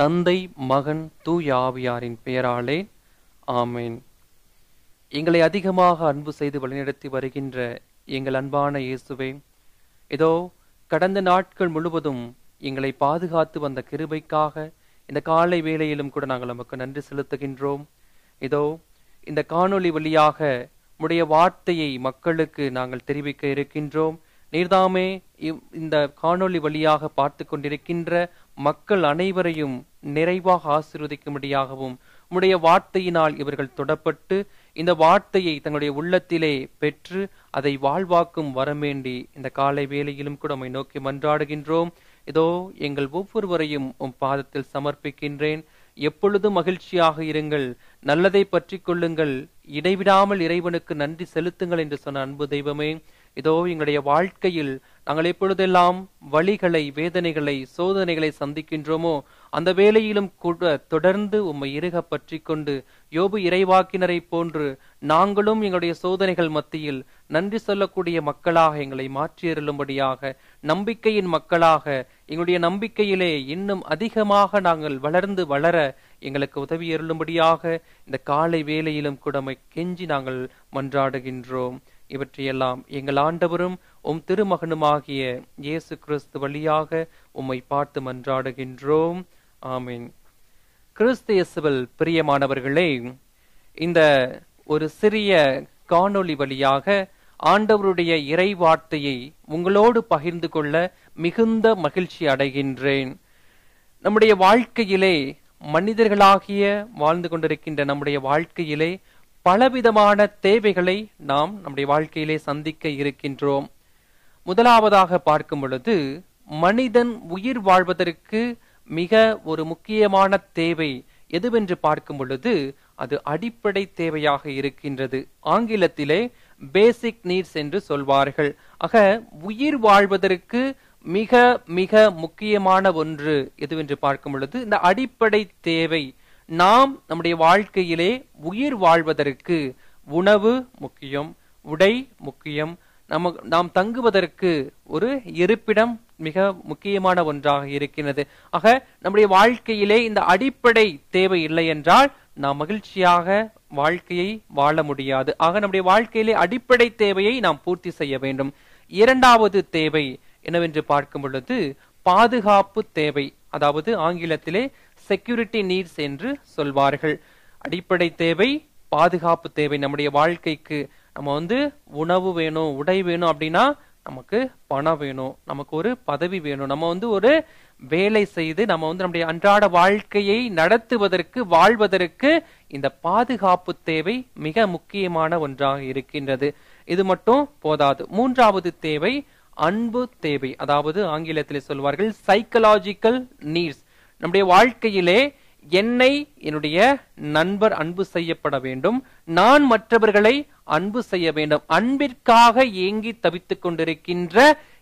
தந்தை மகன் தூய ஆவியாரின் பெயராலே ஆமென் எங்களை அதிகமாக அன்பு செய்து வழிநடத்தி வருகின்ற எங்கள் அன்பான இயேசுவே இதோ கடந்த நாட்கள் முழுவதும் எங்களை பாதுகாத்து வந்த கிருபைக்காக இந்த காலை வேளையிலும் கூட நாங்கள் நமக்கு நன்றி செலுத்துகின்றோம் இதோ இந்த காணொளி வழியாக உடைய வார்த்தையை மக்களுக்கு நாங்கள் தெரிவிக்க இருக்கின்றோம் நீர்தாமே இவ்- இந்த காணொளி வழியாக பார்த்து கொண்டிருக்கின்ற மக்கள் அனைவரையும் நிறைவாக ஆசீர்வதிக்கும்படியாகவும் உம்முடைய வார்த்தையினால் இவர்கள் தொடப்பட்டு இந்த வார்த்தையை தங்களுடைய உள்ளத்திலே பெற்று அதை வாழ்வாக்கும் வரமேண்டி இந்த காலை வேளையிலும் கூட உம்மை நோக்கி மன்றாடுகின்றோம் இதோ எங்கள் ஒவ்வொருவரையும் உம் பாதத்தில் சமர்ப்பிக்கின்றேன் எப்பொழுதும் மகிழ்ச்சியாக இருங்கள் நல்லதை பற்றி கொள்ளுங்கள் இடைவிடாமல் இறைவனுக்கு நன்றி செலுத்துங்கள் என்று சொன்ன அன்பு தெய்வமே இதோ எங்களுடைய வாழ்க்கையில் நாங்கள் எப்பொழுதெல்லாம் வழிகளை வேதனைகளை சோதனைகளை சந்திக்கின்றோமோ அந்த வேளையிலும் கூட தொடர்ந்து உம்மை இறுக பற்றி கொண்டு யோபு இறைவாக்கினரை போன்று நாங்களும் எங்களுடைய சோதனைகள் மத்தியில் நன்றி சொல்லக்கூடிய மக்களாக எங்களை மாற்றியருளும்படியாக நம்பிக்கையின் மக்களாக எங்களுடைய நம்பிக்கையிலே இன்னும் அதிகமாக நாங்கள் வளர்ந்து வளர எங்களுக்கு உதவி அருளும்படியாக இந்த காலை வேளையிலும் கூட உம்மை கெஞ்சி நாங்கள் மன்றாடுகின்றோம் இவற்றையெல்லாம் எங்கள் ஆண்டவரும் உம் திருமகனுமாகிய இயேசு கிறிஸ்து வழியாக உம்மை பார்த்து மன்றாடுகின்றோம் ஆமென் கிறிஸ்து இயேசுவில் பிரியமானவர்களே இந்த ஒரு சிறிய காணொளி வழியாக ஆண்டவருடைய இறை வார்த்தையை உங்களோடு பகிர்ந்து கொள்ள மிகுந்த மகிழ்ச்சி அடைகின்றேன் நம்முடைய வாழ்க்கையிலே மனிதர்களாகிய வாழ்ந்து கொண்டிருக்கின்ற நம்முடைய வாழ்க்கையிலே பலவிதமான தேவைகளை நாம் நம்முடைய வாழ்க்கையிலே சந்திக்க இருக்கின்றோம் முதலாவதாக பார்க்கும் பொழுது மனிதன் உயிர் வாழ்வதற்கு மிக ஒரு முக்கியமான தேவை எதுவென்று பார்க்கும் பொழுது அது அடிப்படை தேவையாக இருக்கின்றது ஆங்கிலத்திலே பேசிக் நீட்ஸ் என்று சொல்வார்கள் ஆக உயிர் வாழ்வதற்கு மிக மிக முக்கியமான ஒன்று எதுவென்று பார்க்கும் பொழுது இந்த அடிப்படை தேவை நாம் நம்முடைய வாழ்க்கையிலே உயிர் வாழ்வதற்கு உணவு முக்கியம் உடை முக்கியம் நம நாம் தங்குவதற்கு ஒரு இருப்பிடம் மிக முக்கியமான ஒன்றாக இருக்கிறது ஆக நம்முடைய வாழ்க்கையிலே இந்த அடிப்படை தேவை இல்லை என்றால் நாம் மகிழ்ச்சியாக வாழ்க்கையை வாழ முடியாது ஆக நம்முடைய வாழ்க்கையிலே அடிப்படை தேவையை நாம் பூர்த்தி செய்ய வேண்டும் இரண்டாவது தேவை என்னவென்று பார்க்கும் பொழுது பாதுகாப்பு தேவை அதாவது ஆங்கிலத்திலே செக்யூரிட்டி நீட்ஸ் என்று சொல்வார்கள் அடிப்படை தேவை பாதுகாப்பு தேவை நம்முடைய வாழ்க்கைக்கு நம்ம வந்து உணவு வேணும் உடை வேணும் அப்படின்னா நமக்கு பணம் வேணும் நமக்கு ஒரு பதவி வேணும் நம்ம வந்து ஒரு வேலை செய்து நம்ம வந்து நம்முடைய அன்றாட வாழ்க்கையை நடத்துவதற்கு வாழ்வதற்கு இந்த பாதுகாப்பு தேவை மிக முக்கியமான ஒன்றாக இருக்கின்றது இது மட்டும் போதாது மூன்றாவது தேவை அன்பு தேவை அதாவது ஆங்கிலத்தில் சொல்வார்கள் சைக்கலாஜிக்கல் நீட்ஸ் நம்முடைய வாழ்க்கையிலே என்னை என்னுடைய நண்பர் அன்பு செய்யப்பட வேண்டும் நான் மற்றவர்களை அன்பு செய்ய வேண்டும் அன்பிற்காக ஏங்கி தவித்துக் கொண்டிருக்கின்ற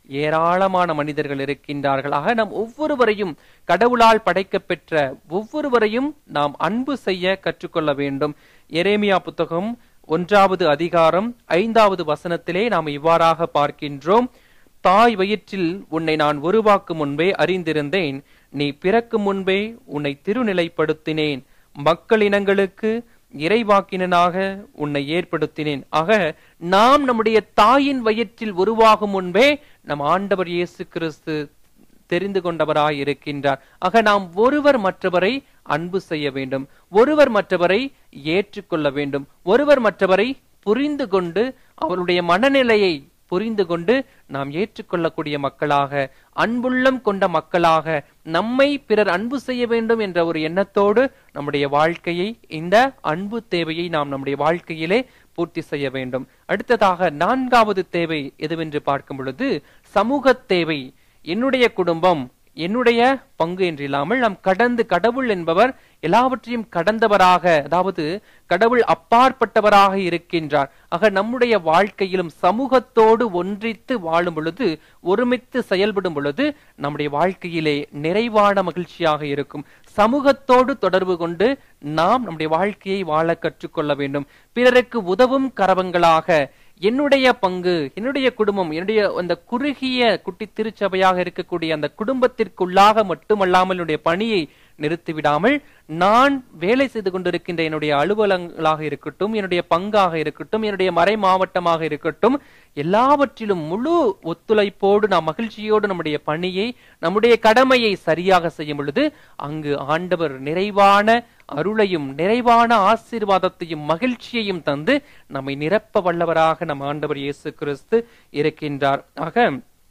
ஏராளமான மனிதர்கள் இருக்கின்றார்கள் ஆக நாம் ஒவ்வொருவரையும் கடவுளால் படைக்கப் பெற்ற ஒவ்வொருவரையும் நாம் அன்பு செய்ய கற்றுக்கொள்ள வேண்டும் எரேமியா புத்தகம் ஒன்றாவது அதிகாரம் ஐந்தாவது வசனத்திலே நாம் இவ்வாறாக பார்க்கின்றோம் தாய் வயிற்றில் உன்னை நான் உருவாக்கும் முன்பே அறிந்திருந்தேன் நீ பிறக்கும் முன்பே உன்னை திருநிலைப்படுத்தினேன் மக்களினங்களுக்கு இறைவாக்கினனாக உன்னை ஏற்படுத்தினேன் ஆக நாம் நம்முடைய தாயின் வயிற்றில் உருவாகும் முன்பே நம் ஆண்டவர் இயேசு கிறிஸ்து தெரிந்து கொண்டவராய் இருக்கின்றார் ஆக நாம் ஒருவர் மற்றவரை அன்பு செய்ய வேண்டும் ஒருவர் மற்றவரை ஏற்றுக்கொள்ள வேண்டும் ஒருவர் மற்றவரை புரிந்து கொண்டு அவருடைய மனநிலையை புரிந்து கொண்டு நாம் ஏற்றுக்கொள்ளக்கூடிய மக்களாக அன்புள்ளம் கொண்ட மக்களாக நம்மை பிறர் அன்பு செய்ய வேண்டும் என்ற ஒரு எண்ணத்தோடு நம்முடைய வாழ்க்கையை இந்த அன்பு தேவையை நாம் நம்முடைய வாழ்க்கையிலே பூர்த்தி செய்ய வேண்டும் அடுத்ததாக நான்காவது தேவை எதுவென்று பார்க்கும் பொழுது சமூக தேவை என்னுடைய குடும்பம் என்னுடைய பங்கு என்றில்லாமல் நாம் கடந்து கடவுள் என்பவர் எல்லாவற்றையும் கடந்தவராக அதாவது கடவுள் அப்பாற்பட்டவராக இருக்கின்றார் ஆக நம்முடைய வாழ்க்கையிலும் சமூகத்தோடு ஒன்றித்து வாழும் பொழுது ஒருமித்து செயல்படும் பொழுது நம்முடைய வாழ்க்கையிலே நிறைவான மகிழ்ச்சியாக இருக்கும் சமூகத்தோடு தொடர்பு கொண்டு நாம் நம்முடைய வாழ்க்கையை வாழ கற்றுக்கொள்ள வேண்டும் பிறருக்கு உதவும் கரவங்களாக என்னுடைய பங்கு என்னுடைய குடும்பம் என்னுடைய அந்த குறுகிய குட்டி திருச்சபையாக இருக்கக்கூடிய அந்த குடும்பத்திற்குள்ளாக மட்டுமல்லாமல் என்னுடைய பணியை நிறுத்திவிடாமல் நான் வேலை செய்து கொண்டிருக்கின்ற என்னுடைய அலுவலகங்களாக இருக்கட்டும் என்னுடைய பங்காக இருக்கட்டும் என்னுடைய மறை மாவட்டமாக இருக்கட்டும் எல்லாவற்றிலும் முழு ஒத்துழைப்போடு நாம் மகிழ்ச்சியோடு நம்முடைய பணியை நம்முடைய கடமையை சரியாக செய்யும் பொழுது அங்கு ஆண்டவர் நிறைவான அருளையும் நிறைவான ஆசீர்வாதத்தையும் மகிழ்ச்சியையும் தந்து நம்மை நிரப்ப வல்லவராக நம் ஆண்டவர் இயேசு கிறிஸ்து இருக்கின்றார் ஆக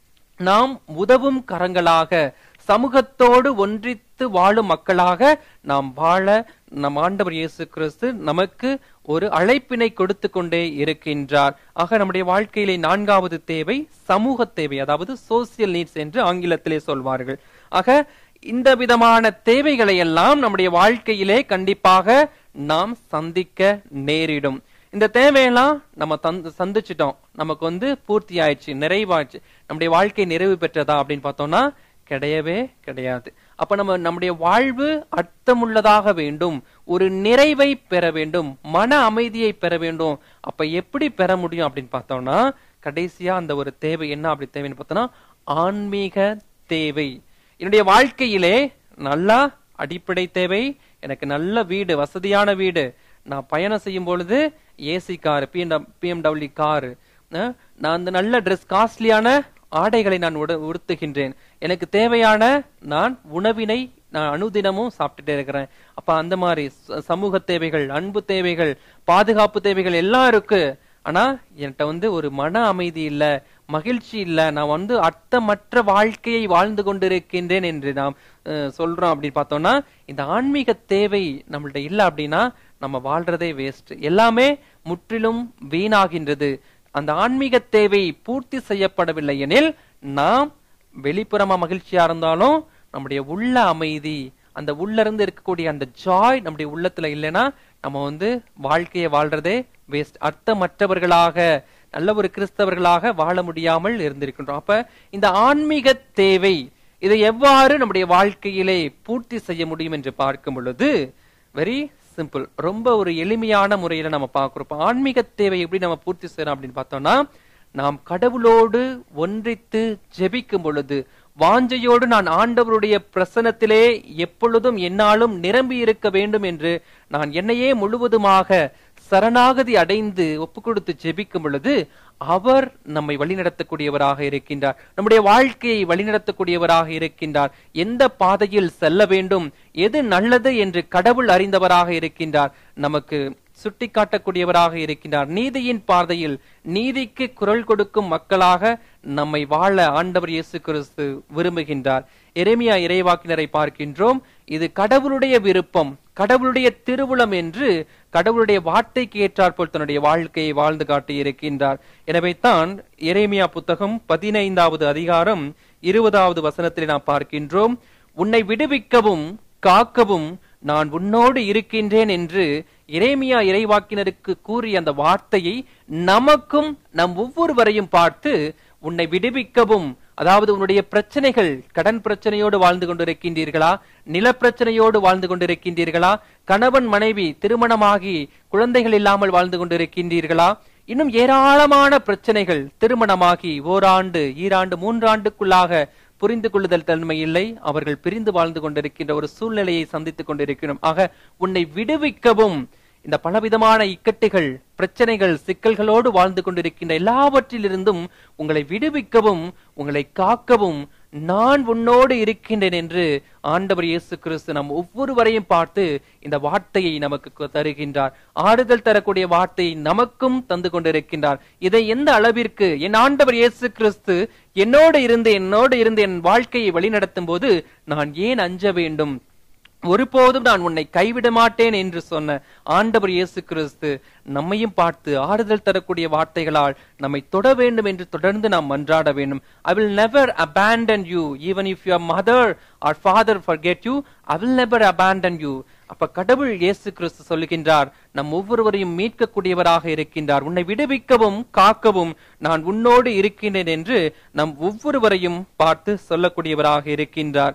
நாம் உதவும் கரங்களாக சமூகத்தோடு ஒன்றித்து வாழும் மக்களாக நாம் வாழ நம் ஆண்டவர் இயேசு கிறிஸ்து நமக்கு ஒரு அழைப்பினை கொடுத்து கொண்டே இருக்கின்றார் ஆக நம்முடைய வாழ்க்கையிலே நான்காவது தேவை சமூக தேவை அதாவது சோசியல் நீட்ஸ் என்று ஆங்கிலத்திலே சொல்வார்கள் ஆக இந்த விதமான தேவைகளை எல்லாம் நம்முடைய வாழ்க்கையிலே கண்டிப்பாக நாம் சந்திக்க நேரிடும் இந்த தேவையெல்லாம் நம்ம தந்து சந்திச்சிட்டோம் நமக்கு வந்து பூர்த்தி ஆயிடுச்சு நிறைவாச்சு நம்முடைய வாழ்க்கை நிறைவு பெற்றதா அப்படின்னு பார்த்தோம்னா கிடையவே கிடையாது அப்ப நம்ம நம்முடைய வாழ்வு அர்த்தமுள்ளதாக வேண்டும் ஒரு நிறைவை பெற வேண்டும் மன அமைதியை பெற வேண்டும் அப்ப எப்படி பெற முடியும் அப்படின்னு பார்த்தோம்னா கடைசியா அந்த ஒரு தேவை என்ன அப்படி தேவைன்னு பார்த்தோம்னா ஆன்மீக தேவை என்னுடைய வாழ்க்கையிலே நல்லா அடிப்படை தேவை எனக்கு நல்ல வீடு வசதியான வீடு நான் பயணம் செய்யும் பொழுது ஏசி கார் பிஎம்டபிள்யூ கார் நான் அந்த நல்ல ட்ரெஸ் காஸ்ட்லியான ஆடைகளை நான் உட உடுத்துகின்றேன் எனக்கு தேவையான நான் உணவினை நான் அனுதினமும் சாப்பிட்டுட்டே இருக்கிறேன் அப்ப அந்த மாதிரி ச- சமூக தேவைகள் அன்பு தேவைகள் பாதுகாப்பு தேவைகள் எல்லாம் இருக்கு ஆனா என்கிட்ட வந்து ஒரு மன அமைதி இல்ல மகிழ்ச்சி இல்ல நான் வந்து அர்த்தமற்ற வாழ்க்கையை வாழ்ந்து கொண்டிருக்கின்றேன் என்று நாம் அஹ், சொல்றோம் அப்படின்னு பார்த்தோம்னா இந்த ஆன்மீக தேவை நம்மள்ட்ட இல்ல அப்படின்னா நம்ம வாழ்றதே வேஸ்ட் எல்லாமே முற்றிலும் வீணாகின்றது அந்த ஆன்மீக தேவை பூர்த்தி செய்யப்படவில்லை எனில் நாம் வெளிப்புறமா மகிழ்ச்சியா இருந்தாலும் நம்முடைய உள்ள அமைதி அந்த உள்ள இருந்து இருக்கக்கூடிய அந்த ஜாய் நம்முடைய உள்ளத்துல இல்லைன்னா நம்ம வந்து வாழ்க்கையை வாழ்றதே வேஸ்ட் அர்த்தமற்றவர்களாக நல்ல ஒரு கிறிஸ்தவர்களாக வாழ முடியாமல் இருந்திருக்கின்றோம் அப்ப இந்த ஆன்மீக தேவை இதை எவ்வாறு நம்முடைய வாழ்க்கையிலே பூர்த்தி செய்ய முடியும் என்று பார்க்கும் பொழுது வெரி சிம்பிள் ரொம்ப ஒரு எளிமையான முறையில நம்ம பார்க்கிறோம் இப்ப ஆன்மீக தேவை எப்படி நம்ம பூர்த்தி செய்யறோம் அப்படின்னு பார்த்தோம்னா நாம் கடவுளோடு ஒன்றித்து ஜெபிக்கும் பொழுது வாஞ்சையோடு நான் ஆண்டவருடைய பிரசனத்திலே எப்பொழுதும் என்னாலும் நிரம்பி இருக்க வேண்டும் என்று நான் என்னையே முழுவதுமாக சரணாகதி அடைந்து ஒப்பு கொடுத்து ஜெபிக்கும் பொழுது அவர் நம்மை வழிநடத்தக்கூடியவராக இருக்கின்றார் நம்முடைய வாழ்க்கையை வழிநடத்தக்கூடியவராக இருக்கின்றார் எந்த பாதையில் செல்ல வேண்டும் எது நல்லது என்று கடவுள் அறிந்தவராக இருக்கின்றார் நமக்கு சுட்டிக்காட்டக்கூடியவராக இருக்கின்றார் நீதியின் பாதையில் நீதிக்கு குரல் கொடுக்கும் மக்களாக நம்மை வாழ ஆண்டவர் இயேசு கிறிஸ்து விரும்புகின்றார் எரேமியா இறைவாக்கினரை பார்க்கின்றோம் இது கடவுளுடைய விருப்பம் கடவுளுடைய திருவுளம் என்று கடவுளுடைய வார்த்தைக்கு ஏற்றாற்போல் தன்னுடைய வாழ்க்கையை வாழ்ந்து காட்டி இருக்கின்றார் எனவே தான் எரேமியா புத்தகம் பதினைந்தாவது அதிகாரம் இருபதாவது வசனத்தில் நாம் பார்க்கின்றோம் உன்னை விடுவிக்கவும் காக்கவும் நான் உன்னோடு இருக்கின்றேன் என்று எரேமியா இறைவாக்கினருக்கு கூறிய அந்த வார்த்தையை நமக்கும் நம் ஒவ்வொருவரையும் பார்த்து உன்னை விடுவிக்கவும் அதாவது உன்னுடைய பிரச்சனைகள் கடன் பிரச்சனையோடு வாழ்ந்து கொண்டிருக்கின்றீர்களா நில பிரச்சனையோடு வாழ்ந்து கொண்டிருக்கின்றீர்களா கணவன் மனைவி திருமணமாகி குழந்தைகள் இல்லாமல் வாழ்ந்து கொண்டிருக்கின்றீர்களா இன்னும் ஏராளமான பிரச்சனைகள் திருமணமாகி ஓராண்டு ஈராண்டு மூன்றாண்டுக்குள்ளாக புரிந்து கொள்ளுதல் தன்மை இல்லை அவர்கள் பிரிந்து வாழ்ந்து கொண்டிருக்கின்ற ஒரு சூழ்நிலையை சந்தித்துக் கொண்டிருக்கிறோம் ஆக உன்னை விடுவிக்கவும் இந்த பலவிதமான இக்கட்டுகள் பிரச்சனைகள் சிக்கல்களோடு வாழ்ந்து கொண்டிருக்கின்ற எல்லாவற்றிலிருந்தும் உங்களை விடுவிக்கவும் உங்களை காக்கவும் நான் உன்னோடு இருக்கின்றேன் என்று ஆண்டவர் இயேசு கிறிஸ்து நம் ஒவ்வொருவரையும் பார்த்து இந்த வார்த்தையை நமக்கு கு- தருகின்றார் ஆறுதல் தரக்கூடிய வார்த்தையை நமக்கும் தந்து கொண்டிருக்கின்றார் இதை எந்த அளவிற்கு என் ஆண்டவர் இயேசு கிறிஸ்து என்னோடு இருந்து என்னோடு இருந்து என் வாழ்க்கையை வழிநடத்தும் போது நான் ஏன் அஞ்ச வேண்டும் ஒருபோதும் நான் உன்னை கைவிட மாட்டேன் என்று சொன்ன ஆண்டவர் இயேசு கிறிஸ்து நம்மையும் பார்த்து ஆறுதல் தரக்கூடிய வார்த்தைகளால் நம்மை தொட வேண்டும் என்று தொடர்ந்து நாம் மன்றாட வேண்டும் I will never abandon you even if your mother are father forget you I will never abandon you அப்ப கடவுள் இயேசு கிறிஸ்து சொல்லுகின்றார் நம் ஒவ்வொருவரையும் மீட்கக்கூடியவராக இருக்கின்றார் உன்னை விடுவிக்கவும் காக்கவும் நான் உன்னோடு இருக்கின்றேன் என்று நம் ஒவ்வொருவரையும் பார்த்து சொல்லக்கூடியவராக இருக்கின்றார்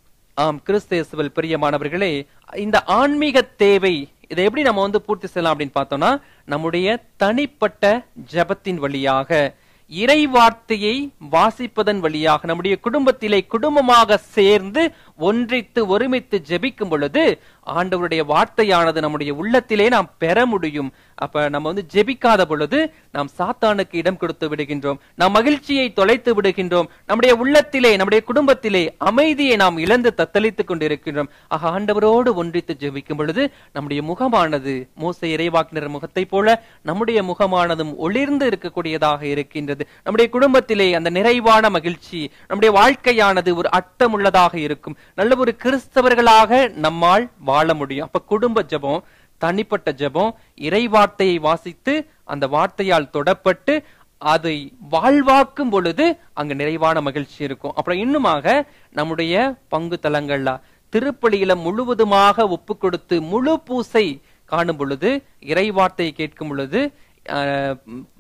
ஆம் கிறிஸ்து இயேசுவில் பிரியமானவர்களே இந்த ஆன்மீக தேவை இதை எப்படி நம்ம வந்து பூர்த்தி செய்யலாம் அப்படின்னு பார்த்தோம்னா நம்முடைய தனிப்பட்ட ஜெபத்தின் வழியாக இறை வார்த்தையை வாசிப்பதன் வழியாக நம்முடைய குடும்பத்திலே குடும்பமாக சேர்ந்து ஒன்றித்து ஒருமித்து ஜெபிக்கும் பொழுது ஆண்டவருடைய வார்த்தையானது நம்முடைய உள்ளத்திலே நாம் பெற முடியும் அப்ப நம்ம வந்து ஜெபிக்காத பொழுது நாம் சாத்தானுக்கு இடம் கொடுத்து விடுகின்றோம் நாம் மகிழ்ச்சியை தொலைத்து விடுகின்றோம் நம்முடைய உள்ளத்திலே நம்முடைய குடும்பத்திலே அமைதியை நாம் இழந்து தத்தளித்துக் கொண்டிருக்கின்றோம் ஆக ஆண்டவரோடு ஒன்றித்து ஜெபிக்கும் பொழுது நம்முடைய முகமானது மூசை இறைவாக்கினர் முகத்தை போல நம்முடைய முகமானதும் ஒளிர்ந்து இருக்கக்கூடியதாக இருக்கின்றது நம்முடைய குடும்பத்திலே அந்த நிறைவான மகிழ்ச்சி நம்முடைய வாழ்க்கையானது ஒரு அர்த்தமுள்ளதாக இருக்கும் நல்ல ஒரு கிறிஸ்தவர்களாக நம்மால் வாழ முடியும் அப்ப குடும்ப ஜெபம் தனிப்பட்ட ஜெபம் இறை வார்த்தையை வாசித்து அந்த வார்த்தையால் தொடப்பட்டு அதை வாழ்வாக்கும் பொழுது அங்க நிறைவான மகிழ்ச்சி இருக்கும் அப்புறம் இன்னுமாக நம்முடைய பங்கு தலங்கள்ல திருப்பலியில முழுவதுமாக ஒப்பு கொடுத்து முழு பூசை காணும் பொழுது இறை வார்த்தையை கேட்கும் பொழுது ஆஹ்,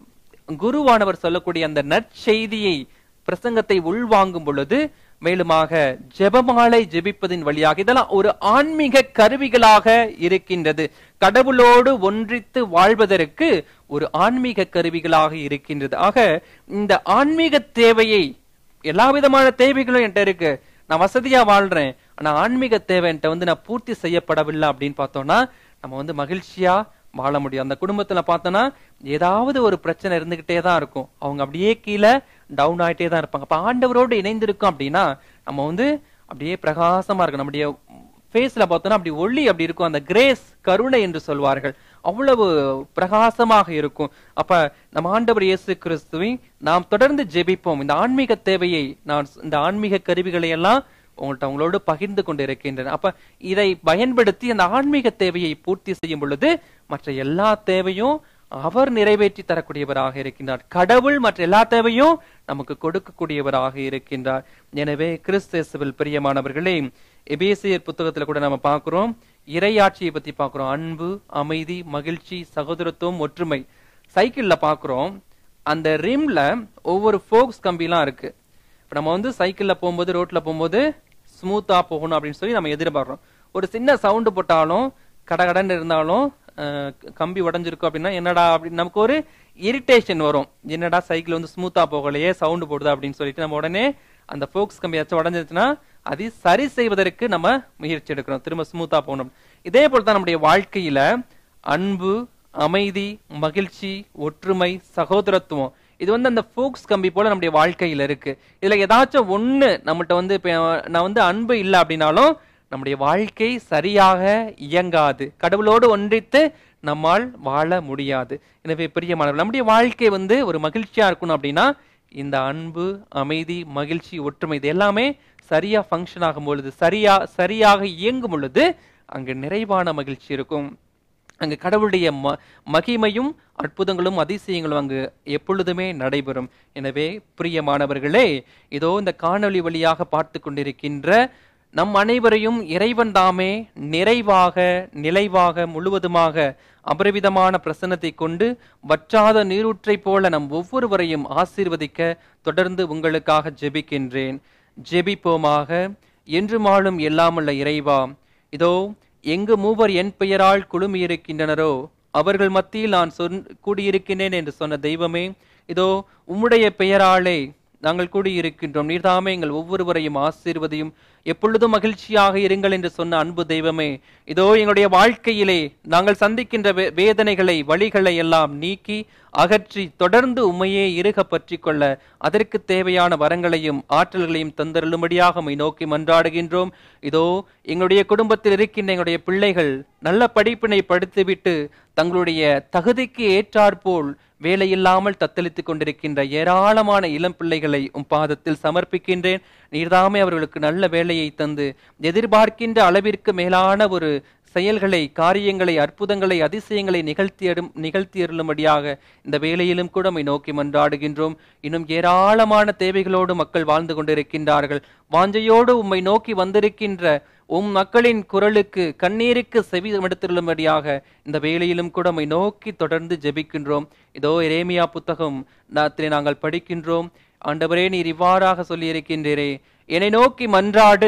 குருவானவர் சொல்லக்கூடிய அந்த நற்செய்தியை பிரசங்கத்தை உள்வாங்கும் பொழுது மேலுமாக ஜெபமாலை ஜெபிப்பதின் வழியாக இதெல்லாம் ஒரு ஆன்மீக கருவிகளாக இருக்கின்றது கடவுளோடு ஒன்றித்து வாழ்வதற்கு ஒரு ஆன்மீக கருவிகளாக இருக்கின்றது ஆக இந்த ஆன்மீக தேவையை எல்லா விதமான தேவைகளும் என்கிட்ட இருக்கு நான் வசதியா வாழ்றேன் ஆனா ஆன்மீக தேவை என்கிட்ட வந்து நான் பூர்த்தி செய்யப்படவில்லை அப்படின்னு பார்த்தோம்னா நம்ம வந்து மகிழ்ச்சியா வாழ முடியும் அந்த குடும்பத்துல பார்த்தோன்னா ஏதாவது ஒரு பிரச்சனை இருந்துகிட்டே தான் இருக்கும் அவங்க அப்படியே கீழே டவுன் ஆயிட்டே தான் இருப்பாங்க அப்ப ஆண்டவரோடு இணைந்திருக்கோம் அப்படின்னா நம்ம வந்து அப்படியே பிரகாசமா இருக்கும் நம்முடைய ஃபேஸ்ல பார்த்தோன்னா அப்படி ஒளி அப்படி இருக்கும் அந்த கிரேஸ் கருணை என்று சொல்வார்கள் அவ்வளவு பிரகாசமாக இருக்கும் அப்ப நம்ம ஆண்டவர் இயேசு கிறிஸ்துவை நாம் தொடர்ந்து ஜெபிப்போம் இந்த ஆன்மீக தேவையை நான் இந்த ஆன்மீக கருவிகளை எல்லாம் உங்கள்ட்ட உங்களோடு பகிர்ந்து கொண்டு இருக்கின்றன அப்ப இதை பயன்படுத்தி அந்த ஆன்மீக தேவையை பூர்த்தி செய்யும் பொழுது மற்ற எல்லா தேவையும் அவர் நிறைவேற்றி தரக்கூடியவராக இருக்கின்றார் கடவுள் மற்ற எல்லா தேவையும் நமக்கு கொடுக்கக்கூடியவராக இருக்கின்றார் எனவே கிறிஸ்தேசுவில் பிரியமானவர்களே எபேசியர் புத்தகத்துல கூட நம்ம பார்க்கிறோம் இறையாட்சியை பத்தி பார்க்கிறோம் அன்பு அமைதி மகிழ்ச்சி சகோதரத்துவம் ஒற்றுமை சைக்கிள்ல பார்க்கிறோம் அந்த ரிம்ல ஒவ்வொரு ஃபோக்ஸ் கம்பிலாம் இருக்கு இப்ப நம்ம வந்து சைக்கிள்ல போகும்போது ரோட்ல போகும்போது ஸ்மூத்தா போகணும் அப்படின்னு சொல்லி நம்ம எதிர்பார்க்கிறோம் ஒரு சின்ன சவுண்டு போட்டாலும் கடகடன்னு இருந்தாலும் அஹ், கம்பி உடைஞ்சிருக்கும் அப்படின்னா என்னடா அப்படின்னு நமக்கு ஒரு இரிட்டேஷன் வரும் என்னடா சைக்கிள் வந்து ஸ்மூத்தா போகலையே சவுண்டு போடுதா அப்படின்னு சொல்லிட்டு நம்ம உடனே அந்த ஃபோக்ஸ் கம்பியாச்சும் உடஞ்சிருச்சுன்னா அதை சரி செய்வதற்கு நம்ம முயற்சி எடுக்கிறோம் திரும்ப ஸ்மூத்தா போகணும் இதே போல தான் நம்முடைய வாழ்க்கையில அன்பு அமைதி மகிழ்ச்சி ஒற்றுமை சகோதரத்துவம் இது வந்து அந்த ஃபோக்ஸ் கம்பி போல நம்முடைய வாழ்க்கையில இருக்கு இதுல ஏதாச்சும் ஒண்ணு நம்மகிட்ட வந்து இப்ப நான் வந்து அன்பு இல்லை அப்படின்னாலும் நம்முடைய வாழ்க்கை சரியாக இயங்காது கடவுளோடு ஒன்றித்து நம்மால் வாழ முடியாது எனவே பிரியமானவர் நம்முடைய வாழ்க்கை வந்து ஒரு மகிழ்ச்சியா இருக்கணும் அப்படின்னா இந்த அன்பு அமைதி மகிழ்ச்சி ஒற்றுமை இது எல்லாமே சரியா ஃபங்க்ஷன் ஆகும் பொழுது சரியா சரியாக இயங்கும் பொழுது அங்கு நிறைவான மகிழ்ச்சி இருக்கும் அங்கு கடவுளுடைய ம மகிமையும் அற்புதங்களும் அதிசயங்களும் அங்கு எப்பொழுதுமே நடைபெறும் எனவே பிரியமானவர்களே இதோ இந்த காணொளி வழியாக பார்த்து கொண்டிருக்கின்ற நம் அனைவரையும் இறைவன் தாமே நிறைவாக நிலைவாக முழுவதுமாக அபரிவிதமான பிரசன்னத்தை கொண்டு வற்றாத நீரூற்றைப் போல நம் ஒவ்வொருவரையும் ஆசீர்வதிக்க தொடர்ந்து உங்களுக்காக ஜெபிக்கின்றேன் ஜெபிப்போமாக என்று மாளும் எல்லாமுள்ள இறைவா இதோ எங்கு மூவர் என் பெயரால் குழுமியிருக்கின்றனரோ அவர்கள் மத்தியில் நான் சொன் கூடியிருக்கின்றேன் என்று சொன்ன தெய்வமே இதோ உம்முடைய பெயராலே நாங்கள் கூடியிருக்கின்றோம் நீர்தாமே எங்கள் ஒவ்வொருவரையும் ஆசீர்வதியும் எப்பொழுதும் மகிழ்ச்சியாக இருங்கள் என்று சொன்ன அன்பு தெய்வமே இதோ எங்களுடைய வாழ்க்கையிலே நாங்கள் சந்திக்கின்ற வே- வேதனைகளை வழிகளை எல்லாம் நீக்கி அகற்றி தொடர்ந்து உம்மையே இறுக பற்றி கொள்ள அதற்கு தேவையான வரங்களையும் ஆற்றல்களையும் தந்தருளும்படியாக உம்மை நோக்கி மன்றாடுகின்றோம் இதோ எங்களுடைய குடும்பத்தில் இருக்கின்ற எங்களுடைய பிள்ளைகள் நல்ல படிப்பினை படித்துவிட்டு தங்களுடைய தகுதிக்கு ஏற்றாற்போல் வேலையில்லாமல் தத்தளித்துக் கொண்டிருக்கின்ற ஏராளமான இளம் பிள்ளைகளை உம் பாதத்தில் சமர்ப்பிக்கின்றேன் நீர்தாமே அவர்களுக்கு நல்ல வேலையை தந்து எதிர்பார்க்கின்ற அளவிற்கு மேலான ஒரு செயல்களை காரியங்களை அற்புதங்களை அதிசயங்களை நிகழ்த்தியடும் நிகழ்த்தியருளும்படியாக இந்த வேலையிலும் கூட உம்மை நோக்கி மன்றாடுகின்றோம் இன்னும் ஏராளமான தேவைகளோடு மக்கள் வாழ்ந்து கொண்டிருக்கின்றார்கள் வாஞ்சையோடு உம்மை நோக்கி வந்திருக்கின்ற உம் மக்களின் குரலுக்கு கண்ணீருக்கு செவி எடுத்துள்ளபடியாக இந்த வேலையிலும் கூட உம்மை நோக்கி தொடர்ந்து ஜெபிக்கின்றோம் இதோ எரேமியா புத்தகம் நாத்திலே நாங்கள் படிக்கின்றோம் ஆண்டவரே நீர் இவ்வாறாக சொல்லியிருக்கின்றீரே என்னை நோக்கி மன்றாடு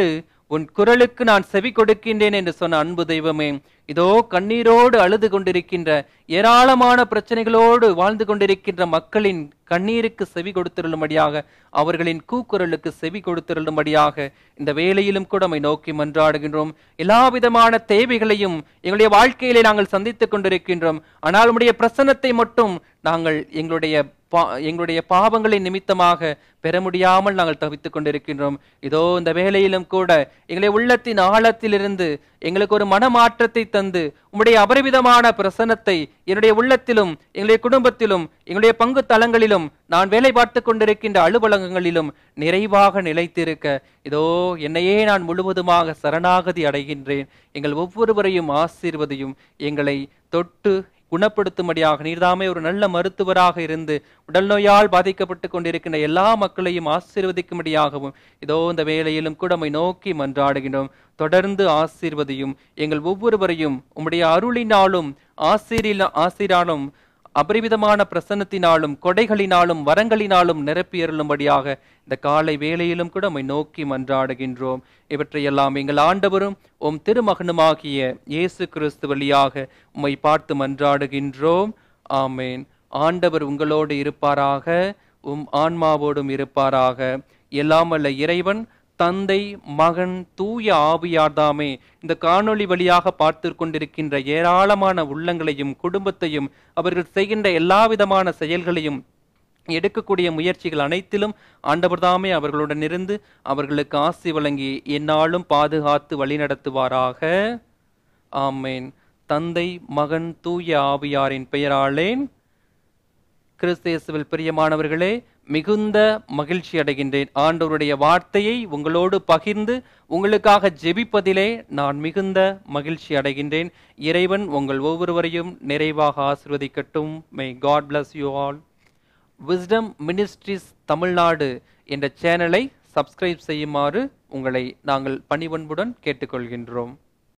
உன் குரலுக்கு நான் செவி கொடுக்கின்றேன் என்று சொன்ன அன்பு தெய்வமே இதோ கண்ணீரோடு அழுது கொண்டிருக்கின்ற ஏராளமான பிரச்சனைகளோடு வாழ்ந்து கொண்டிருக்கின்ற மக்களின் கண்ணீருக்கு செவி கொடுத்திருளும்படியாக அவர்களின் கூக்குரலுக்கு செவி கொடுத்திருளும்படியாக இந்த வேளையிலும் கூட நம்மை நோக்கி மன்றாடுகின்றோம் எல்லா விதமான தேவைகளையும் எங்களுடைய வாழ்க்கையிலே நாங்கள் சந்தித்துக் கொண்டிருக்கின்றோம் ஆனால் உடைய பிரசன்னத்தை மட்டும் நாங்கள் எங்களுடைய பா எங்களுடைய பாவங்களின் நிமித்தமாக பெற முடியாமல் நாங்கள் தவித்துக் கொண்டிருக்கின்றோம் இதோ இந்த வேலையிலும் கூட எங்களுடைய உள்ளத்தின் ஆழத்திலிருந்து எங்களுக்கு ஒரு மனமாற்றத்தை தந்து உம்முடைய அபரிவிதமான பிரசன்னத்தை என்னுடைய உள்ளத்திலும் எங்களுடைய குடும்பத்திலும் எங்களுடைய பங்கு தலங்களிலும் நான் வேலை பார்த்து கொண்டிருக்கின்ற அலுவலகங்களிலும் நிறைவாக நிலைத்திருக்க இதோ என்னையே நான் முழுவதுமாக சரணாகதி அடைகின்றேன் எங்கள் ஒவ்வொருவரையும் ஆசீர்வதியும் எங்களை தொட்டு குணப்படுத்தும்படியாக நீர்தாமே ஒரு நல்ல மருத்துவராக இருந்து உடல் நோயால் பாதிக்கப்பட்டு கொண்டிருக்கின்ற எல்லா மக்களையும் ஆசீர்வதிக்கும்படியாகவும் இதோ இந்த வேளையிலும் கூட நம்மை நோக்கி மன்றாடுகின்றோம் தொடர்ந்து ஆசீர்வதியும் எங்கள் ஒவ்வொருவரையும் உம்முடைய அருளினாலும் ஆசிரியில ஆசிராலும் அபரிவிதமான பிரசன்னத்தினாலும் கொடைகளினாலும் வரங்களினாலும் நிரப்பியருளும்படியாக இந்த காலை வேளையிலும் கூட நம்மை நோக்கி மன்றாடுகின்றோம் இவற்றையெல்லாம் எங்கள் ஆண்டவரும் உம் திருமகனுமாகிய இயேசு கிறிஸ்து வழியாக உம்மை பார்த்து மன்றாடுகின்றோம் ஆமேன் ஆண்டவர் உங்களோடு இருப்பாராக உம் ஆன்மாவோடும் இருப்பாராக எல்லாம் வல்ல இறைவன் தந்தை மகன் தூய ஆவியார்தாமே இந்த காணொளி வழியாக பார்த்து கொண்டிருக்கின்ற ஏராளமான உள்ளங்களையும் குடும்பத்தையும் அவர்கள் செய்கின்ற எல்லா விதமான செயல்களையும் எடுக்கக்கூடிய முயற்சிகள் அனைத்திலும் ஆண்டவர்தாமே அவர்களுடன் இருந்து அவர்களுக்கு ஆசி வழங்கி எந்நாளும் பாதுகாத்து வழிநடத்துவாராக ஆமேன் தந்தை மகன் தூய ஆவியாரின் பெயராளேன் கிறிஸ்தேசுவில் பிரியமானவர்களே மிகுந்த மகிழ்ச்சி அடைகின்றேன் ஆண்டவருடைய வார்த்தையை உங்களோடு பகிர்ந்து உங்களுக்காக ஜெபிப்பதிலே நான் மிகுந்த மகிழ்ச்சி அடைகின்றேன் இறைவன் உங்கள் ஒவ்வொருவரையும் நிறைவாக ஆசிர்வதிக்கட்டும் may God bless you all wisdom ministries Tamil Nadu என்ற சேனலை சப்ஸ்கிரைப் செய்யுமாறு உங்களை நாங்கள் பணிவன்புடன் கேட்டுக்கொள்கின்றோம்